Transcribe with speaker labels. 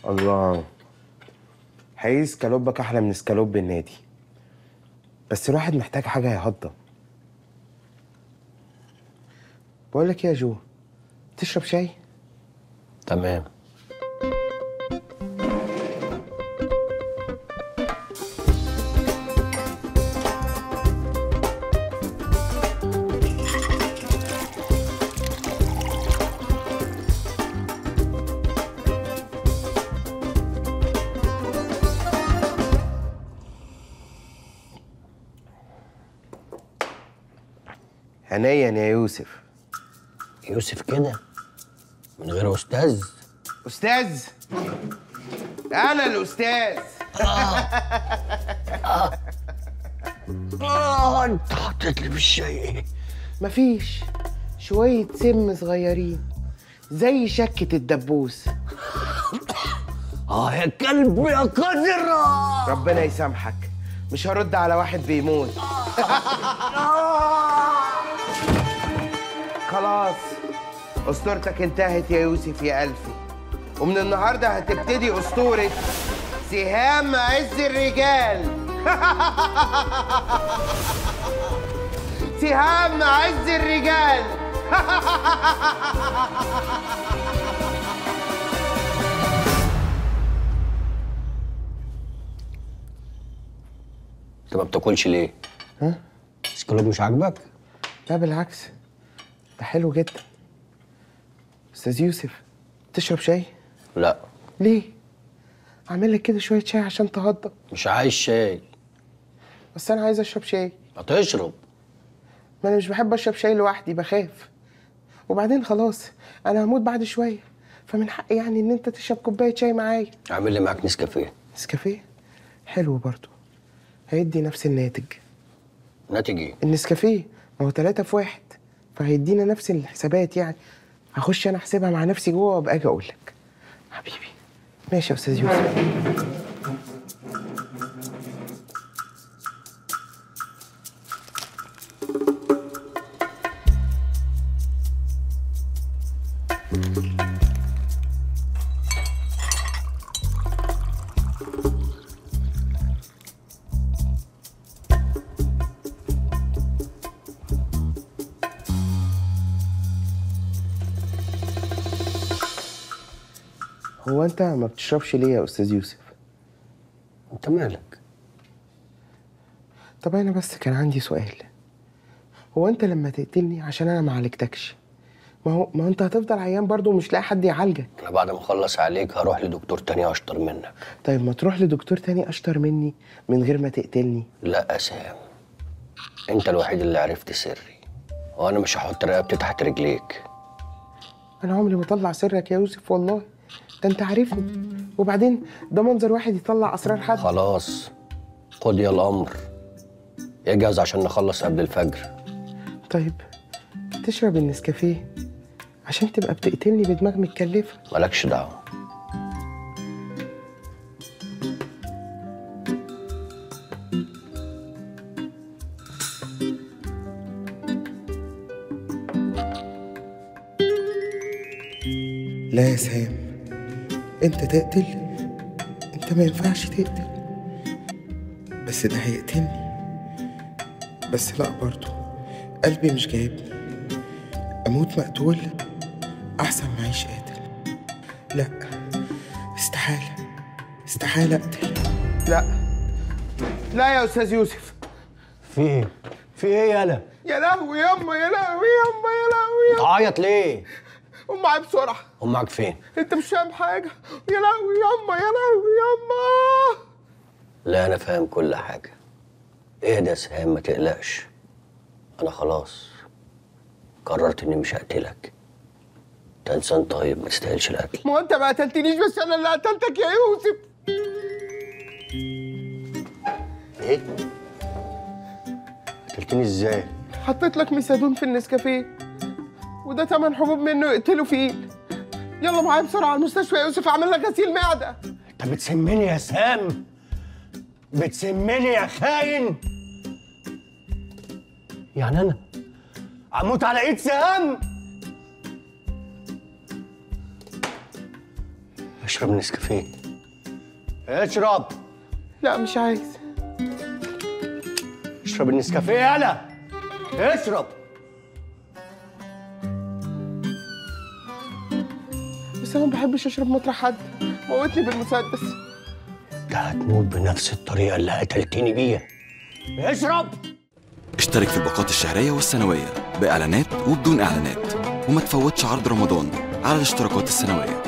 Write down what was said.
Speaker 1: الله حقيقي سكالوبك احلى من سكالوب النادي بس الواحد محتاج حاجه يهضم بقول لك إيه يا جو تشرب شاي
Speaker 2: تمام
Speaker 1: هنيا يا يوسف
Speaker 2: يوسف كده من غير استاذ
Speaker 1: استاذ انا الاستاذ
Speaker 2: اه انت حطيت لي في الشاي ايه
Speaker 1: مفيش شويه سم صغيرين زي شكه الدبوس
Speaker 2: اه يا كلب يا قذرة
Speaker 1: ربنا يسامحك مش هرد على واحد بيموت خلاص اسطورتك انتهت يا يوسف يا ألفي ومن النهارده هتبتدي اسطورة سهام عز الرجال سهام عز الرجال
Speaker 2: انت ما بتاكلش ليه؟
Speaker 1: ها؟
Speaker 2: سكالوب مش عاجبك؟
Speaker 1: لا بالعكس ده حلو جدا استاذ يوسف تشرب شاي
Speaker 2: لا
Speaker 1: ليه اعمل لك كده شويه شاي عشان تهضم
Speaker 2: مش عايز شاي
Speaker 1: بس انا عايز اشرب شاي
Speaker 2: ما تشرب
Speaker 1: ما انا مش بحب اشرب شاي لوحدي بخاف وبعدين خلاص انا هموت بعد شويه فمن حقي يعني ان انت تشرب كوبايه شاي معايا
Speaker 2: اعمل لي معاك نسكافيه
Speaker 1: نسكافيه حلو برضو هيدي نفس الناتج
Speaker 2: ناتج ايه؟
Speaker 1: النسكافيه ما هو ثلاثة في واحد فهيدينا نفس الحسابات يعني هخش انا احسبها مع نفسي جوه وابقى اجي اقول لك حبيبي ماشي يا استاذ يوسف هو انت ما بتشربش ليه يا استاذ يوسف
Speaker 2: انت مالك؟
Speaker 1: طب انا بس كان عندي سؤال هو انت لما تقتلني عشان انا ما عالجتكش ما هو ما هو انت هتفضل عيان برضه ومش لاقي حد يعالجك
Speaker 2: انا بعد ما اخلص عليك هروح لدكتور تاني اشطر منك
Speaker 1: طيب ما تروح لدكتور تاني اشطر مني من غير ما تقتلني
Speaker 2: لا يا سام انت الوحيد اللي عرفت سري وانا مش هحط رقبتي تحت رجليك
Speaker 1: انا عمري ما اطلع سرك يا يوسف والله ده انت عارفني وبعدين ده منظر واحد يطلع اسرار حد
Speaker 2: خلاص قضي الامر اجهز عشان نخلص قبل الفجر
Speaker 1: طيب تشرب النسكافيه عشان تبقى بتقتلني بدماغ متكلفه
Speaker 2: مالكش دعوه
Speaker 1: لا يا سام انت تقتل انت ما ينفعش تقتل بس ده هيقتلني بس لا برضو قلبي مش جايبني اموت مقتول احسن ما اعيش قاتل لا استحالة استحالة اقتل لا لا يا استاذ يوسف
Speaker 2: في ايه؟ في ايه يالا؟
Speaker 1: يا لهوي ياما يا لهوي ياما يا لهوي
Speaker 2: تعيط ليه؟
Speaker 1: قوم معايا بسرعة
Speaker 2: امك فين؟
Speaker 1: انت مش فاهم حاجة يا لهوي ياما يا لهوي ياما
Speaker 2: لا انا فاهم كل حاجه ايه ده يا سهام ما تقلقش انا خلاص قررت اني مش هقتلك انت انسان طيب ما تستاهلش القتل
Speaker 1: ما هو انت ما قتلتنيش بس انا اللي قتلتك يا يوسف
Speaker 2: ايه قتلتني ازاي
Speaker 1: حطيت لك ميثادون في النسكافيه وده تمن حبوب منه يقتلوا فيل يلا معايا بسرعه على المستشفى يا يوسف اعمل لك غسيل معده
Speaker 2: انت بتسمني يا سام بتسمني يا خاين يعني انا اموت على ايد سهام اشرب نسكافيه اشرب
Speaker 1: لا مش عايز
Speaker 2: اشرب النسكافيه يالا اشرب
Speaker 1: بس انا ما بحبش اشرب مطرح حد موتني بالمسدس
Speaker 2: انت هتموت بنفس الطريقه اللي قتلتني بيها اشرب
Speaker 3: اشترك في الباقات الشهرية والسنوية بإعلانات وبدون إعلانات وما تفوتش عرض رمضان على الاشتراكات السنوية